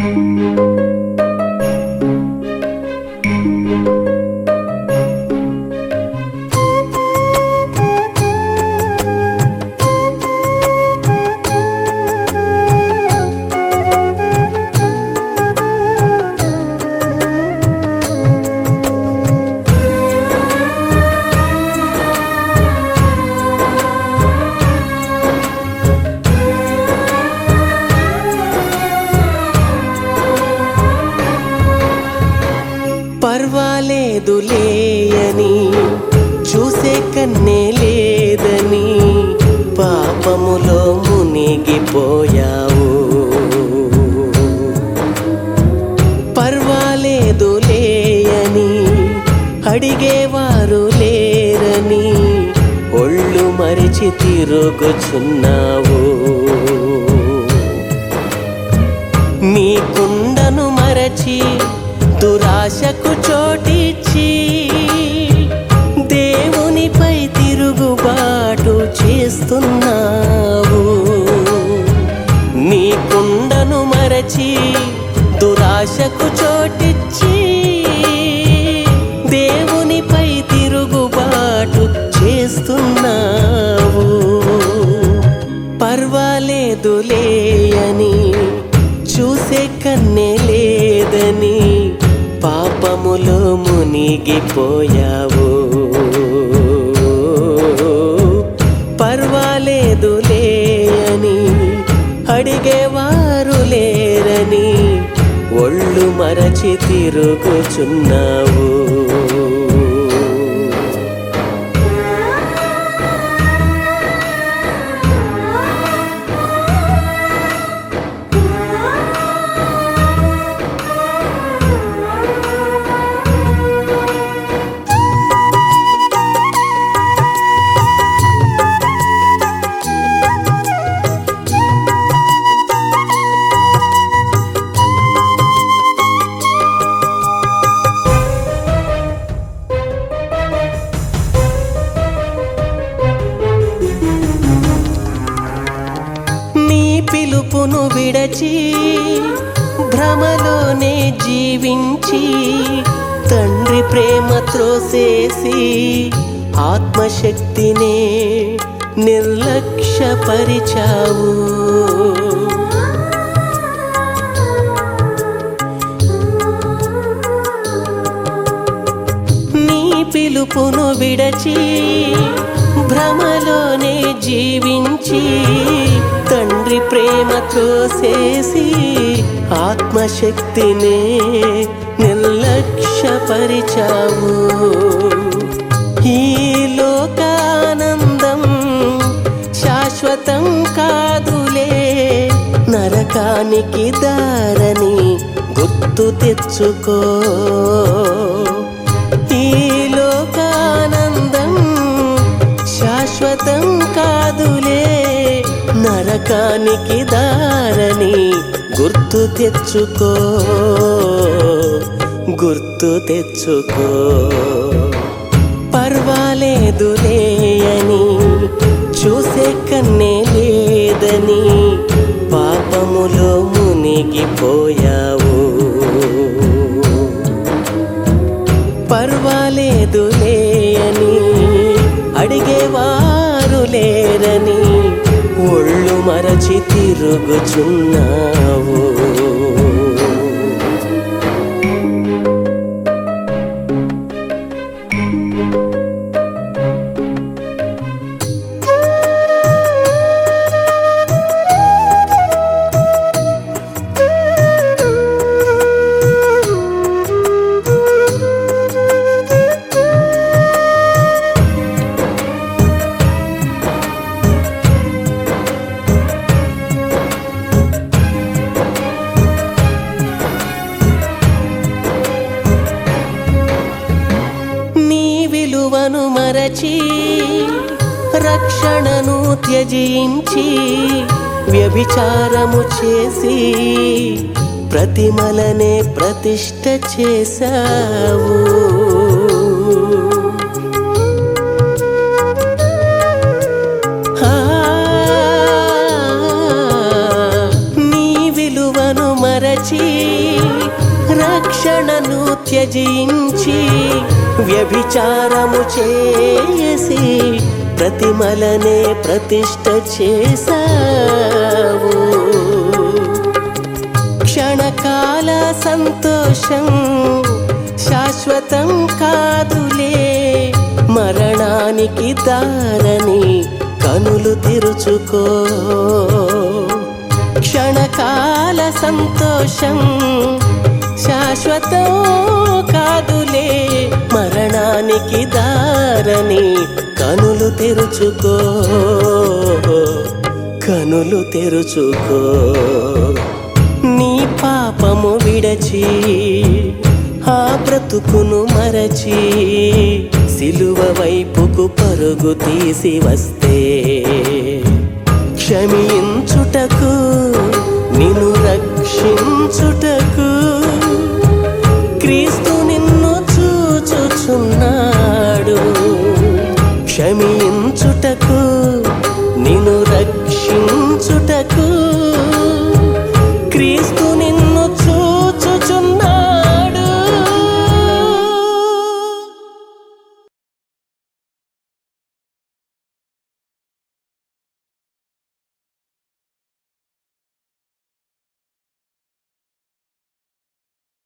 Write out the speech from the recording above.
పర్వాలేదులే అని చూసే కన్నే లేదని పాపములో మునిగిపోయావు పర్వాలేదులే అని అడిగేవారు లేరని ఒళ్ళు మరిచి తిరుగుచున్నావు నీ కుండను మరచి దురాశకు చోటిచ్చి దేవునిపై తిరుగుబాటు చేస్తున్నావు నీ కుండను మరచి దురాశకు చోటిచ్చి దేవునిపై తిరుగుబాటు చేస్తున్నావు పర్వాలేదులే అని చూసే కన్నే లేదని పాపములో మునిగిపోయావు పర్వాలేదులే అని అడిగేవారు లేరని ఒళ్ళు మరచి తిరుగుచున్నావు నీ పిలుపును విడచి భ్రమలోనే జీవించి తండ్రి ప్రేమ త్రోసేసి ఆత్మశక్తినే నిర్లక్ష్యపరిచావు నీ పిలుపును విడచి భ్రమలోనే జీవించి తండ్రి ప్రేమ త్రోసేసి ఆత్మశక్తినే నిర్లక్ష్యపరిచావు ఈ లోకానందం శాశ్వతం కాదులే నరకానికి దారని గుర్తు తెచ్చుకో ఈ లోకానందం శాశ్వతం కాదులే నరకానికి దారని గుర్తు తెచ్చుకో గుర్తు తెచ్చుకో పర్వాలేదులే అని చూసే కన్నే లేదని పాపములో మునిగిపోయావు పర్వాలేదులే అని అడిగేవారు లేరని ఒళ్ళు మరచి తిరుగుచున్నావు నీ విలువను మరచి రక్షణను త్యజించి వ్యభిచారము చేసి ప్రతిమలనే ప్రతిష్ట చేశావు ఆ, నీ విలువను విలువను మరచి రక్షణను త్యజించి వ్యభిచారము చేసి ప్రతిమలనే ప్రతిష్ట చేశావు క్షణకాల సంతోషం శాశ్వతం కాదులే మరణానికి దారని కనులు తెరుచుకో క్షణకాల సంతోషం శాశ్వతం కాదులే మరణానికి దారని కనులు తెరుచుకో కనులు తెరుచుకో నీ పాపము విడచి ఆ బ్రతుకును మరచి సిలువ వైపుకు పరుగు తీసి వస్తే క్షమించుటకు నిన్ను రక్షించుటకు క్రీస్తు నిన్ను చూచుచున్నాడు క్షమించుటకు